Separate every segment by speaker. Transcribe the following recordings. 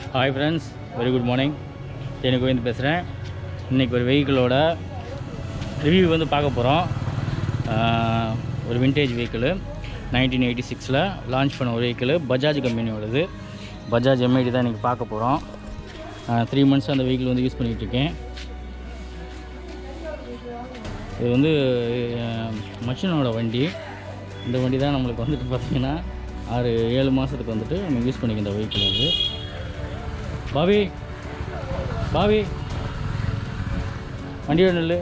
Speaker 1: Hi friends very good morning Theni Govind பேசுகிறேன் இன்றைக்கி ஒரு வெஹிக்கிளோட ரிவ்யூ வந்து பார்க்க போகிறோம் ஒரு விண்டேஜ் வெஹிக்கிள் நைன்டீன் எயிட்டி சிக்ஸில் லான்ச் பண்ண ஒரு வெஹிக்கிள் பஜாஜ் கம்பெனியோடது பஜாஜ் எம்ஐடி தான் இன்றைக்கி பார்க்க போகிறோம் த்ரீ மந்த்ஸ் அந்த வெஹிக்கிள் வந்து யூஸ் பண்ணிகிட்டு இருக்கேன் இது வந்து அஹ், மச்சினோட வண்டி இந்த வண்டி தான் நம்மளுக்கு வந்துட்டு பார்த்திங்கன்னா ஆறு ஏழு மாதத்துக்கு வந்துட்டு நம்ம யூஸ் பண்ணிக்க இந்த வெஹிக்கிள் வந்து பாவி பாவி வண்டியோட நெல்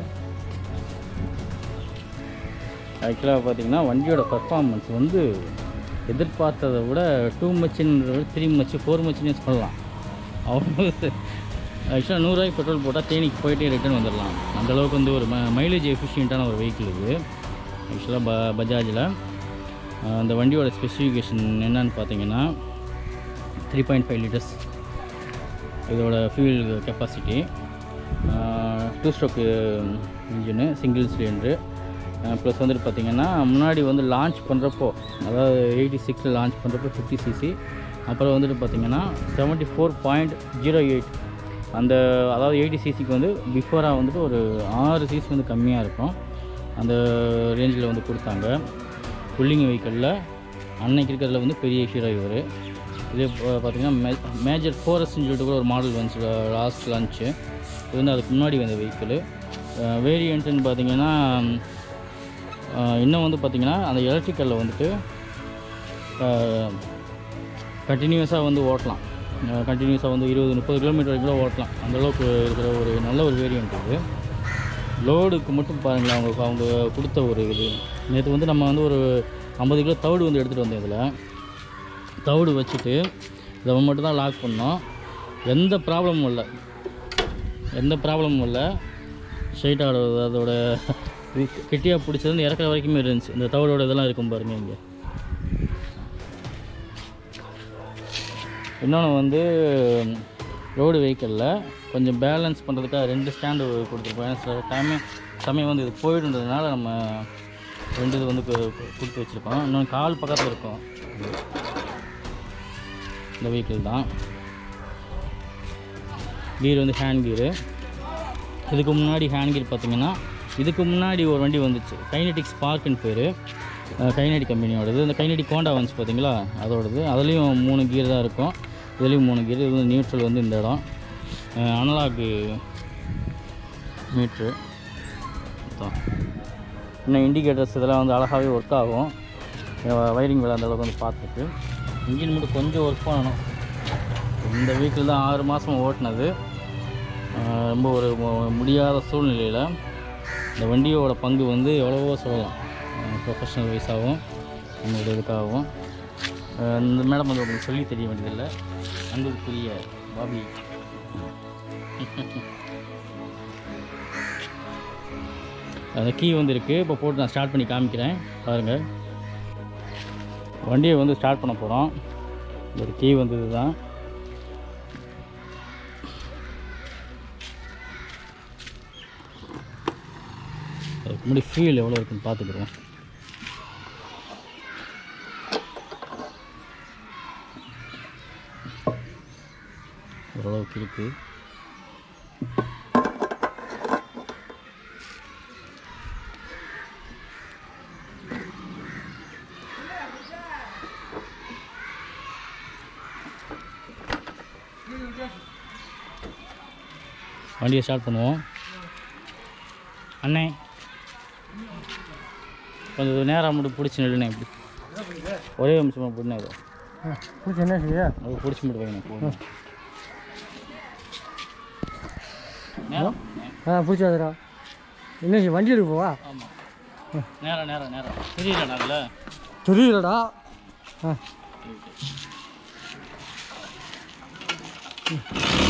Speaker 1: ஆக்சுவலாக பார்த்தீங்கன்னா வண்டியோட பர்ஃபார்மன்ஸ் வந்து எதிர்பார்த்ததை விட டூ மச்சுன்னு த்ரீ மச்சு ஃபோர் மச்சுன்னே சொல்லலாம் அவ்வளோ ஆக்சுவலாக நூறுரூவாய்க்கு பெட்ரோல் போட்டால் தேனிக்கு போயிட்டே ரிட்டர்ன் வந்துடலாம் அந்த அளவுக்கு வந்து ஒரு ம மைலேஜ் எஃபிஷியண்ட்டான ஒரு வெஹிக்கிள் இது ஆக்சுவலாக ப பஜாஜில் அந்த வண்டியோட ஸ்பெசிஃபிகேஷன் என்னன்னு பார்த்தீங்கன்னா த்ரீ பாயிண்ட் ஃபைவ் லிட்டர்ஸ் இதோட fuel capacity two stroke engine single cylinder plus வந்துட்டு பார்த்திங்கன்னா முன்னாடி வந்து லான்ச் பண்ணுறப்போ அதாவது எயிட்டி சிக்ஸில் லான்ச் பண்ணுறப்போ ஃபிஃப்டி சிசி அப்புறம் வந்துட்டு பார்த்திங்கன்னா seventy four point zero eight அந்த அதாவது எயிட்டி சிசிக்கு வந்து பிஃபோராக வந்துட்டு ஒரு ஆறு சிசி வந்து கம்மியாக இருக்கும் அந்த ரேஞ்சில் வந்து கொடுத்தாங்க புல்லிங் வெஹிக்கிளில் அன்னைக்கு இருக்கிறதுல வந்து பெரிய ஹீரோ இவர் இது பா- பார்த்தீங்கன்னா மே மேஜர் ஃபோரஸ்ட்னு சொல்லிட்டு கூட ஒரு மாடல் வந்துச்சு லாஸ்ட் லான்ச்சு இது வந்து அதுக்கு முன்னாடி வந்த வெஹிக்கிள் வேரியண்ட்டுன்னு பார்த்தீங்கன்னா அஹ், இன்னும் வந்து பார்த்திங்கன்னா அந்த எலக்ட்ரிக்கலில் வந்துட்டு கண்டினியூஸாக வந்து ஓட்டலாம் கண்டினியூஸாக வந்து இருபது முப்பது கிலோமீட்டர் வரைக்கும் கூட ஓட்டலாம் அந்த அளவுக்கு இருக்கிற ஒரு நல்ல ஒரு வேரியண்ட் இது லோடுக்கு மட்டும் பாருங்களேன் அவங்க அவங்க கொடுத்த ஒரு இது நேற்று வந்து நம்ம வந்து ஒரு ஐம்பது கிலோ தவிடு வந்து எடுத்துகிட்டு வந்தோம் இதில் தவிடு வச்சுட்டு இதை மட்டும் தான் லாக் பண்ணோம் எந்த ப்ராப்ளமும் இல்லை எந்த ப்ராப்ளமும் இல்லை ஸ்ட்ரைட்டாக அதோட இது கெட்டியாக பிடிச்சது இறக்குற வரைக்குமே இருந்துச்சு இந்த தவிடோட இதெல்லாம் இருக்கும் பாருங்க இங்கே இன்னொன்று வந்து ரோடு வெஹிக்கிளில் கொஞ்சம் பேலன்ஸ் பண்ணுறதுக்காக ரெண்டு ஸ்டாண்டு கொடுத்துருப்போம் ஏன்னா சில டைம் சமயம் வந்து இது போயிடுன்றதுனால நம்ம ரெண்டு இது வந்து கு- கு- கொடுத்து வச்சுருக்கோம் இன்னொன்று கால் பக்கத்தில் இருக்கும் இந்த வெஹிக்கிள் தான் கீர் வந்து ஹேண்ட் கீரு இதுக்கு முன்னாடி ஹேண்ட் கீர் பார்த்தீங்கன்னா இதுக்கு முன்னாடி ஒரு வண்டி வந்துச்சு கைனடிக் ஸ்பார்க்குன்னு பேர் கைனடிக் கம்பெனியோடது இந்த கைனடிக் கோண்டா வந்துச்சு பார்த்தீங்களா அதோடது அதுலேயும் மூணு கீர் தான் இருக்கும் இதுலேயும் மூணு கீர் இது வந்து நியூட்ரல் வந்து இந்த இடம் அனலாகு மீட்ரு இன்னும் இண்டிகேட்டர்ஸ் இதெல்லாம் வந்து அழகாகவே ஒர்க் ஆகும் வயரிங் வேலை அந்த அளவுக்கு வந்து பார்த்துட்டு இன்ஜின் மட்டும் கொஞ்சம் ஒர்க் பண்ணணும் இந்த வெஹிக்கிள் தான் ஆறு மாதம் ஓட்டினது ஆஹ் ரொம்ப ஒரு மு- முடியாத சூழ்நிலையில் இந்த வண்டியோட பங்கு வந்து எவ்வளவோ சொல்லலாம் ப்ரொஃபஷனல் வைஸாகவும் நம்மளோட இதுக்காகவும் ஆஹ் இந்த மேடம் வந்து உங்களுக்கு சொல்லி தெரிய வேண்டியதில்லை அன்புக்குரிய பாபி அந்த கீ வந்து இருக்குது இப்போ போட்டு நான் ஸ்டார்ட் பண்ணி காமிக்கிறேன் பாருங்கள் வண்டியை வந்து ஸ்டார்ட் பண்ண போகிறோம் ஒரு கீ வந்து இதுதான் அதுக்கு முன்னாடி ஃபீல் எவ்வளோ இருக்குன்னு பார்த்துக்குறோம் ஓரளவுக்கு இருக்குது வண்டியை ஸ்டார்ட் பண்ணுவோம் அண்ணே கொஞ்சம் நேரம் மட்டும் பிடிச்சி நில்லுண்ணே இப்படி ஒரே நிமிஷமாக பிடினே இது
Speaker 2: பிடிச்சி என்ன செய்ய
Speaker 1: அது பிடிச்சி மட்டும் வைக்கணும் போதும். நேரம்
Speaker 2: ஆ பிடிச்சாதுடா என்ன செய்ய வண்டி எடுக்க போவா
Speaker 1: ஆமாம் நேரம் நேரம் நேரம் தெரியல அதில்
Speaker 2: தெரியலடா ஆ